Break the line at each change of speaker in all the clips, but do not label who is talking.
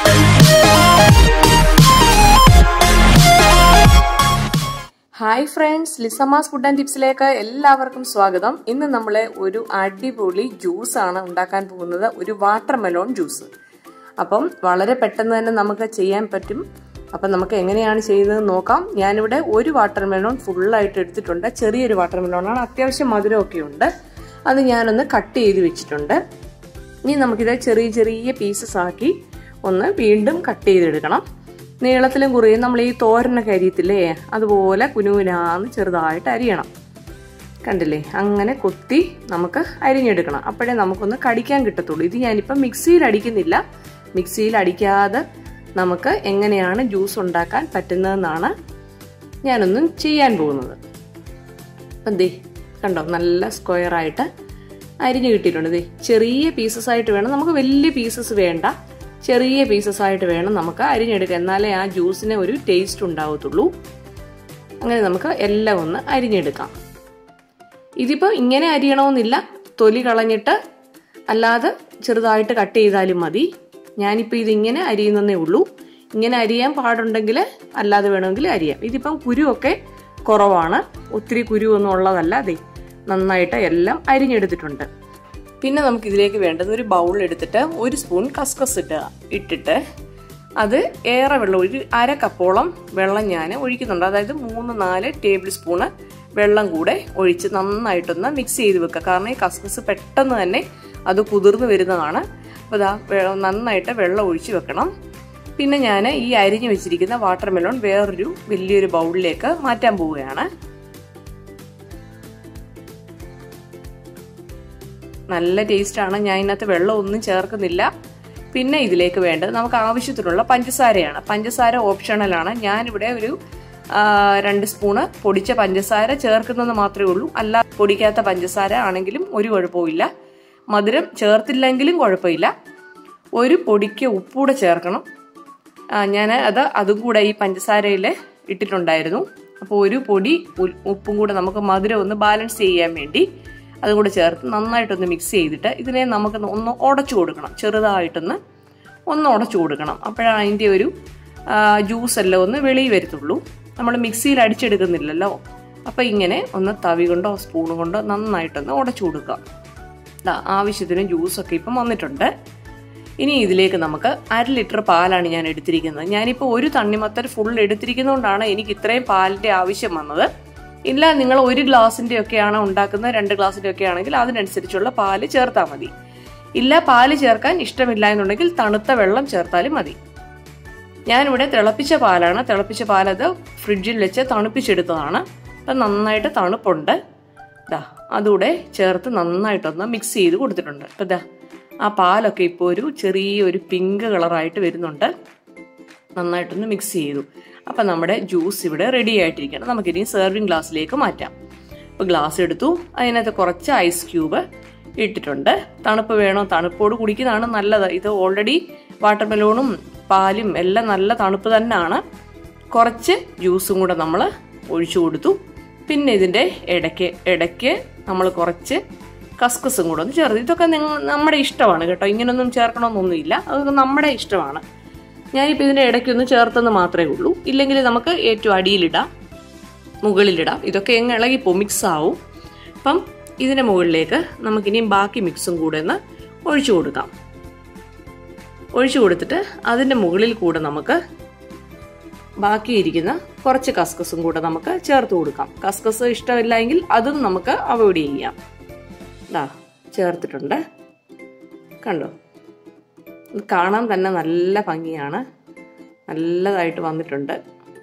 hi friends ലിസമാസ് food and ടിപ്സിലേക്ക് എല്ലാവർക്കും സ്വാഗതം ഇന്ന് നമ്മൾ ഒരു അടിപൊളി ജ്യൂസ് ആണ് ഉണ്ടാക്കാൻ പോകുന്നത് ഒരു വാട്ടർ മെലോൺ ജ്യൂസ് അപ്പം വളരെ പെട്ടെന്ന് തന്നെ നമുക്ക് ചെയ്യാൻ പറ്റും അപ്പം നമുക്ക് എങ്ങനെയാണ് ചെയ്യുന്നത് നോക്കാം ഞാനിവിടെ ഒരു വാട്ടർ മെലോൺ ഫുള്ളായിട്ട് എടുത്തിട്ടുണ്ട് ചെറിയൊരു വാട്ടർ മെലോണാണ് അത്യാവശ്യം മധുരമൊക്കെ ഉണ്ട് അത് ഞാനൊന്ന് കട്ട് ചെയ്ത് വെച്ചിട്ടുണ്ട് ഇനി നമുക്കിത് ചെറിയ ചെറിയ പീസസ് ആക്കി ഒന്ന് വീണ്ടും കട്ട് ചെയ്തെടുക്കണം നീളത്തിലും കുറിയും നമ്മൾ ഈ തോരനൊക്കെ അരിയത്തില്ലേ അതുപോലെ കുനുകുനാന്ന് ചെറുതായിട്ട് അരിയണം കണ്ടില്ലേ അങ്ങനെ കൊത്തി നമുക്ക് അരിഞ്ഞെടുക്കണം അപ്പോഴേ നമുക്കൊന്ന് കടിക്കാൻ കിട്ടത്തുള്ളൂ ഇത് ഞാനിപ്പം മിക്സിയിൽ അടിക്കുന്നില്ല മിക്സിയിൽ അടിക്കാതെ നമുക്ക് എങ്ങനെയാണ് ജ്യൂസ് ഉണ്ടാക്കാൻ പറ്റുന്നതെന്നാണ് ഞാനൊന്നും ചെയ്യാൻ പോകുന്നത് അപ്പം ദേ കണ്ടോ നല്ല സ്ക്വയറായിട്ട് അരിഞ്ഞു കിട്ടിയിട്ടുണ്ട് ദേ ചെറിയ പീസസ് ആയിട്ട് വേണം നമുക്ക് വലിയ പീസസ് വേണ്ട ചെറിയ പീസസ് ആയിട്ട് വേണം നമുക്ക് അരിഞ്ഞെടുക്കുക എന്നാലേ ആ ജ്യൂസിന് ഒരു ടേസ്റ്റ് ഉണ്ടാവത്തുള്ളൂ അങ്ങനെ നമുക്ക് എല്ലാം ഒന്ന് അരിഞ്ഞെടുക്കാം ഇതിപ്പോൾ ഇങ്ങനെ അരിയണമെന്നില്ല തൊലി കളഞ്ഞിട്ട് അല്ലാതെ ചെറുതായിട്ട് കട്ട് ചെയ്താലും മതി ഞാനിപ്പോൾ ഇതിങ്ങനെ അരിയുന്നതേ ഉള്ളൂ ഇങ്ങനെ അരിയാൻ പാടുണ്ടെങ്കിൽ അല്ലാതെ വേണമെങ്കിൽ അരിയാം ഇതിപ്പം കുരുവൊക്കെ കുറവാണ് ഒത്തിരി കുരുവൊന്നും ഉള്ളതല്ല അതെ നന്നായിട്ട് എല്ലാം അരിഞ്ഞെടുത്തിട്ടുണ്ട് പിന്നെ നമുക്ക് ഇതിലേക്ക് വേണ്ടത് ഒരു ബൗൾ എടുത്തിട്ട് ഒരു സ്പൂൺ കസ്കസ് ഇട്ട് ഇട്ടിട്ട് അത് ഏറെ വെള്ളം ഒരു അര കപ്പോളം വെള്ളം ഞാൻ ഒഴിക്കുന്നുണ്ട് അതായത് മൂന്ന് നാല് ടേബിൾ സ്പൂണ് വെള്ളം കൂടെ ഒഴിച്ച് നന്നായിട്ടൊന്ന് മിക്സ് ചെയ്ത് വെക്കുക കാരണം ഈ കസ്കസ് പെട്ടെന്ന് തന്നെ അത് കുതിർന്ന് വരുന്നതാണ് അപ്പോൾ ഇതാ നന്നായിട്ട് വെള്ളം ഒഴിച്ച് വെക്കണം പിന്നെ ഞാൻ ഈ അരിഞ്ഞു വെച്ചിരിക്കുന്ന വാട്ടർ മെലോൺ വേറൊരു വലിയൊരു ബൗളിലേക്ക് മാറ്റാൻ പോവുകയാണ് നല്ല ടേസ്റ്റാണ് ഞാൻ ഇതിനകത്ത് വെള്ളം ഒന്നും ചേർക്കുന്നില്ല പിന്നെ ഇതിലേക്ക് വേണ്ടത് നമുക്ക് ആവശ്യത്തിനുള്ള പഞ്ചസാരയാണ് പഞ്ചസാര ഓപ്ഷണലാണ് ഞാനിവിടെ ഒരു രണ്ട് സ്പൂണ് പൊടിച്ച പഞ്ചസാര ചേർക്കുന്നത് മാത്രമേ ഉള്ളൂ അല്ല പൊടിക്കാത്ത പഞ്ചസാര ആണെങ്കിലും ഒരു കുഴപ്പമില്ല മധുരം ചേർത്തില്ലെങ്കിലും കുഴപ്പമില്ല ഒരു പൊടിക്ക് ഉപ്പൂടെ ചേർക്കണം ഞാൻ അത് അതും കൂടെ ഈ പഞ്ചസാരയിൽ ഇട്ടിട്ടുണ്ടായിരുന്നു അപ്പോൾ ഒരു പൊടി ഉപ്പും കൂടെ നമുക്ക് മധുരം ഒന്ന് ബാലൻസ് ചെയ്യാൻ വേണ്ടി അതും കൂടെ ചേർത്ത് നന്നായിട്ടൊന്ന് മിക്സ് ചെയ്തിട്ട് ഇതിനെ നമുക്ക് ഒന്ന് ഉടച്ചു കൊടുക്കണം ചെറുതായിട്ടൊന്ന് ഒന്ന് ഉടച്ചു കൊടുക്കണം അപ്പോഴാണ് അതിൻ്റെ ഒരു ജ്യൂസ് എല്ലാം ഒന്ന് വെളിയിൽ വരത്തുള്ളൂ നമ്മൾ മിക്സിയിൽ അടിച്ചെടുക്കുന്നില്ലല്ലോ അപ്പോൾ ഇങ്ങനെ ഒന്ന് തവി കൊണ്ടോ സ്പൂൺ കൊണ്ടോ നന്നായിട്ടൊന്ന് ഉടച്ചു കൊടുക്കുക ആവശ്യത്തിന് ജ്യൂസൊക്കെ ഇപ്പം വന്നിട്ടുണ്ട് ഇനി ഇതിലേക്ക് നമുക്ക് അര ലിറ്റർ പാലാണ് ഞാൻ എടുത്തിരിക്കുന്നത് ഞാനിപ്പോൾ ഒരു തണ്ണിമത്തർ ഫുൾ എടുത്തിരിക്കുന്നതുകൊണ്ടാണ് എനിക്ക് ഇത്രയും പാലിൻ്റെ ആവശ്യം വന്നത് ഇല്ല നിങ്ങൾ ഒരു ഗ്ലാസിന്റെ ഒക്കെയാണ് ഉണ്ടാക്കുന്നത് രണ്ട് ഗ്ലാസിന്റെ ഒക്കെ ആണെങ്കിൽ അതിനനുസരിച്ചുള്ള പാല് ചേർത്താൽ മതി ഇല്ല പാല് ചേർക്കാൻ ഇഷ്ടമില്ല എന്നുണ്ടെങ്കിൽ തണുത്ത വെള്ളം ചേർത്താലും മതി ഞാനിവിടെ തിളപ്പിച്ച പാലാണ് തിളപ്പിച്ച പാൽ അത് ഫ്രിഡ്ജിൽ വെച്ച് തണുപ്പിച്ചെടുത്തതാണ് അപ്പം നന്നായിട്ട് തണുപ്പുണ്ട് ഇതാ അതുകൂടെ ചേർത്ത് നന്നായിട്ടൊന്ന് മിക്സ് ചെയ്ത് കൊടുത്തിട്ടുണ്ട് അപ്പം ഇതാ ആ പാലൊക്കെ ഇപ്പോൾ ഒരു ചെറിയൊരു പിങ്ക് കളറായിട്ട് വരുന്നുണ്ട് നന്നായിട്ടൊന്ന് മിക്സ് ചെയ്തു അപ്പം നമ്മുടെ ജ്യൂസ് ഇവിടെ റെഡി ആയിട്ടിരിക്കണം നമുക്കിനി സെർവിങ് ഗ്ലാസ്സിലേക്ക് മാറ്റാം അപ്പോൾ ഗ്ലാസ് എടുത്തു അതിനകത്ത് കുറച്ച് ഐസ് ക്യൂബ് ഇട്ടിട്ടുണ്ട് തണുപ്പ് വേണോ തണുപ്പോട് കുടിക്കുന്നതാണ് നല്ലത് ഇത് ഓൾറെഡി വാട്ടർ മെലോണും പാലും എല്ലാം നല്ല തണുപ്പ് തന്നെയാണ് കുറച്ച് ജ്യൂസും കൂടെ നമ്മൾ ഒഴിച്ചു കൊടുത്തു പിന്നെ ഇതിൻ്റെ ഇടയ്ക്ക് ഇടയ്ക്ക് നമ്മൾ കുറച്ച് കസ്കസും കൂടെ ഒന്ന് ചേർത്ത് ഇതൊക്കെ നിങ്ങൾ നമ്മുടെ ഇഷ്ടമാണ് കേട്ടോ ഇങ്ങനൊന്നും ചേർക്കണമെന്നൊന്നുമില്ല അതൊക്കെ നമ്മുടെ ഇഷ്ടമാണ് ഞാനിപ്പോൾ ഇതിൻ്റെ ഇടയ്ക്കൊന്ന് ചേർത്തെന്ന് മാത്രമേ ഉള്ളൂ ഇല്ലെങ്കിൽ നമുക്ക് ഏറ്റവും അടിയിലിടാം മുകളിലിടാം ഇതൊക്കെ എങ്ങ് ഇളകിപ്പോ മിക്സ് ആവും അപ്പം ഇതിൻ്റെ മുകളിലേക്ക് നമുക്കിനിയും ബാക്കി മിക്സും കൂടെ ഒന്ന് ഒഴിച്ചു കൊടുക്കാം ഒഴിച്ചു കൊടുത്തിട്ട് അതിൻ്റെ മുകളിൽ കൂടെ നമുക്ക് ബാക്കിയിരിക്കുന്ന കുറച്ച് കസ്കസും കൂടെ നമുക്ക് ചേർത്ത് കൊടുക്കാം കസ്കസ് ഇഷ്ടമില്ലെങ്കിൽ അതും നമുക്ക് അവോയ്ഡ് ചെയ്യാം ഇതാ ചേർത്തിട്ടുണ്ട് കണ്ടോ കാണാൻ തന്നെ നല്ല ഭംഗിയാണ് നല്ലതായിട്ട് വന്നിട്ടുണ്ട്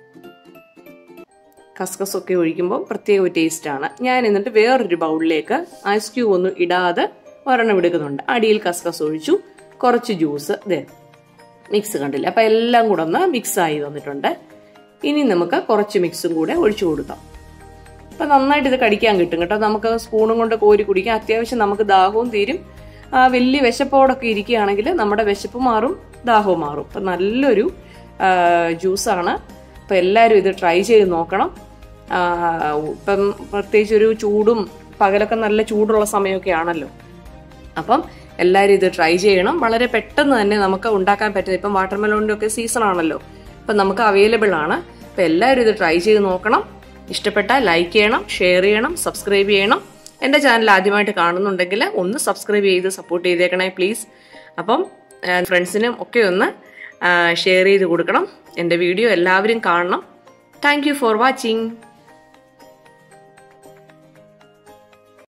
കസ്കസ് ഒക്കെ ഒഴിക്കുമ്പോൾ പ്രത്യേക ഒരു ടേസ്റ്റാണ് ഞാൻ എന്നിട്ട് വേറൊരു ബൗളിലേക്ക് ഐസ് ക്യൂബ് ഒന്നും ഇടാതെ ഒരെണ്ണം എടുക്കുന്നുണ്ട് അടിയിൽ കസ്കസ് ഒഴിച്ചു കുറച്ച് ജ്യൂസ് ഇതേ മിക്സ് കണ്ടില്ല അപ്പം എല്ലാം കൂടെ ഒന്ന് മിക്സ് ആയി വന്നിട്ടുണ്ട് ഇനി നമുക്ക് കുറച്ച് മിക്സും കൂടെ ഒഴിച്ചു കൊടുക്കാം അപ്പം നന്നായിട്ട് ഇത് കടിക്കാൻ കിട്ടും കേട്ടോ നമുക്ക് സ്പൂണും കൊണ്ട് കോരി കുടിക്കാം അത്യാവശ്യം നമുക്ക് ദാഹവും തീരും ആ വലിയ വിശപ്പോടൊക്കെ ഇരിക്കുകയാണെങ്കിൽ നമ്മുടെ വിശപ്പ് മാറും ദാഹവും മാറും അപ്പം നല്ലൊരു ജ്യൂസാണ് അപ്പം എല്ലാവരും ഇത് ട്രൈ ചെയ്ത് നോക്കണം ഇപ്പം പ്രത്യേകിച്ച് ഒരു ചൂടും പകലൊക്കെ നല്ല ചൂടുള്ള സമയമൊക്കെ ആണല്ലോ അപ്പം എല്ലാവരും ഇത് ട്രൈ ചെയ്യണം വളരെ പെട്ടെന്ന് തന്നെ നമുക്ക് ഉണ്ടാക്കാൻ പറ്റുന്നത് ഇപ്പം വാട്ടർമെലോണിൻ്റെ ഒക്കെ സീസൺ ആണല്ലോ അപ്പം നമുക്ക് അവൈലബിൾ ആണ് അപ്പം എല്ലാവരും ഇത് ട്രൈ ചെയ്ത് നോക്കണം ഇഷ്ടപ്പെട്ടാൽ ലൈക്ക് ചെയ്യണം ഷെയർ ചെയ്യണം സബ്സ്ക്രൈബ് ചെയ്യണം എൻ്റെ ചാനൽ ആദ്യമായിട്ട് കാണുന്നുണ്ടെങ്കിൽ ഒന്ന് സബ്സ്ക്രൈബ് ചെയ്ത് സപ്പോർട്ട് ചെയ്തേക്കണേ പ്ലീസ് അപ്പം ഫ്രണ്ട്സിനും ഒക്കെ ഒന്ന് ഷെയർ ചെയ്ത് കൊടുക്കണം എൻ്റെ വീഡിയോ എല്ലാവരും കാണണം താങ്ക് യു ഫോർ വാച്ചിങ്